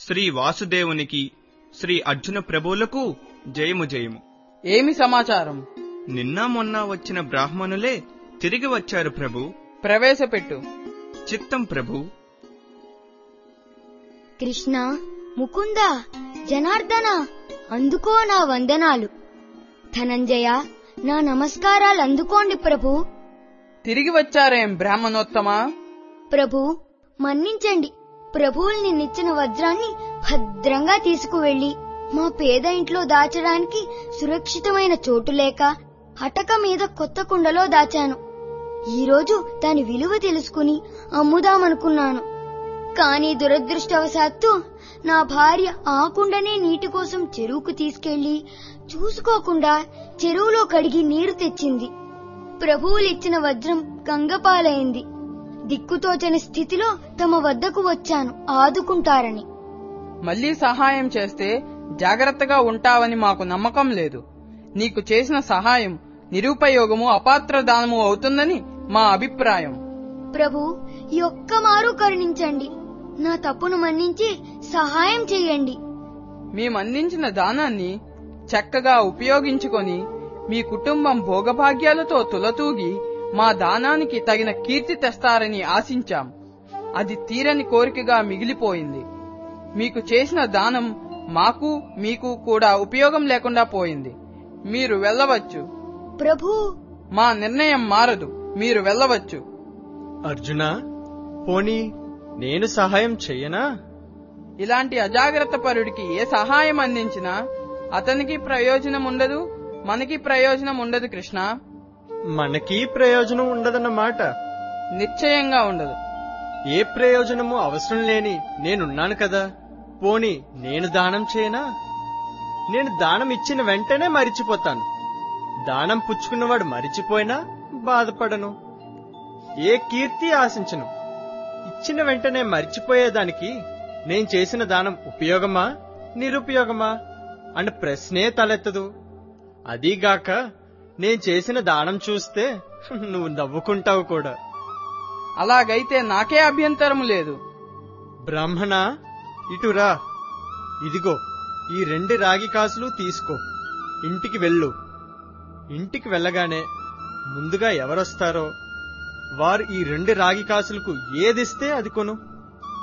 శ్రీ వాసుదేవునికి శ్రీ అర్జున ప్రభువులకు జయము జయము ఏమి సమాచారం నిన్న మొన్న వచ్చిన బ్రాహ్మణులే తిరిగి వచ్చారు ప్రభు ప్రవేశపెట్టు చిత్తం ప్రభు కృష్ణ ముకుంద జనార్దన అందుకో నా వందనాలు ధనంజయ నా నమస్కారాలు అందుకోండి ప్రభు తిరిగి వచ్చారేం బ్రాహ్మణోత్తమా ప్రభు మన్నించండి ప్రభువులు నిన్నిచ్చిన వజ్రాన్ని భద్రంగా తీసుకువెళ్లి మా పేద ఇంట్లో దాచడానికి సురక్షితమైన చోటు లేక అటక మీద కొత్త కుండలో దాచాను ఈరోజు దాని విలువ తెలుసుకుని అమ్ముదామనుకున్నాను కానీ దురదృష్టవశాత్తు నా భార్య ఆ కుండనే నీటి కోసం చెరువుకు తీసుకెళ్లి చూసుకోకుండా చెరువులో కడిగి నీరు తెచ్చింది ప్రభువులిచ్చిన వజ్రం గంగపాలైంది దిక్కుతోచని స్థితిలో తమ వద్దకు వచ్చాను ఆదుకుంటారని మళ్ళీ సహాయం చేస్తే జాగ్రత్తగా ఉంటావని మాకు నమ్మకం లేదు నీకు చేసిన సహాయం నిరుపయోగము అపాత్ర దానము అవుతుందని మా అభిప్రాయం ప్రభు ఈ ఒక్క మారు కరుణించండి నా తప్పును మన్నించి సహాయం చేయండి మేమందించిన దానాన్ని చక్కగా ఉపయోగించుకొని మీ కుటుంబం భోగభాగ్యాలతో తులతూగి మా దానానికి తగిన కీర్తి తెస్తారని ఆశించాం అది తీరని కోరికగా మిగిలిపోయింది మీకు చేసిన దానం మాకు మీకు కూడా ఉపయోగం లేకుండా పోయింది మీరు వెళ్ళవచ్చు ప్రభు మా నిర్ణయం మారదు మీరు వెళ్ళవచ్చు అర్జున పోనీ నేను సహాయం చెయ్యనా ఇలాంటి అజాగ్రత్త పరుడికి ఏ సహాయం అందించినా అతనికి ప్రయోజనం ఉండదు మనకి ప్రయోజనం ఉండదు కృష్ణ మనకి ప్రయోజనం ఉండదన్నమాట నిశ్చయంగా ఉండదు ఏ ప్రయోజనము అవసరం లేని నేనున్నాను కదా పోని నేను దానం చేయనా నేను దానం ఇచ్చిన వెంటనే మరిచిపోతాను దానం పుచ్చుకున్నవాడు మరిచిపోయినా బాధపడను ఏ కీర్తి ఆశించను ఇచ్చిన వెంటనే మరిచిపోయేదానికి నేను చేసిన దానం ఉపయోగమా నిరుపయోగమా అన్న ప్రశ్నే తలెత్తదు అదీగాక నేను చేసిన దానం చూస్తే నువ్వు నవ్వుకుంటావు కూడా అలాగైతే నాకే అభ్యంతరం లేదు బ్రాహ్మణ ఇటురా ఇదిగో ఈ రెండు రాగి కాసులు తీసుకో ఇంటికి వెళ్ళు ఇంటికి వెళ్ళగానే ముందుగా ఎవరొస్తారో వారు ఈ రెండు రాగి కాసులకు ఏదిస్తే అది కొను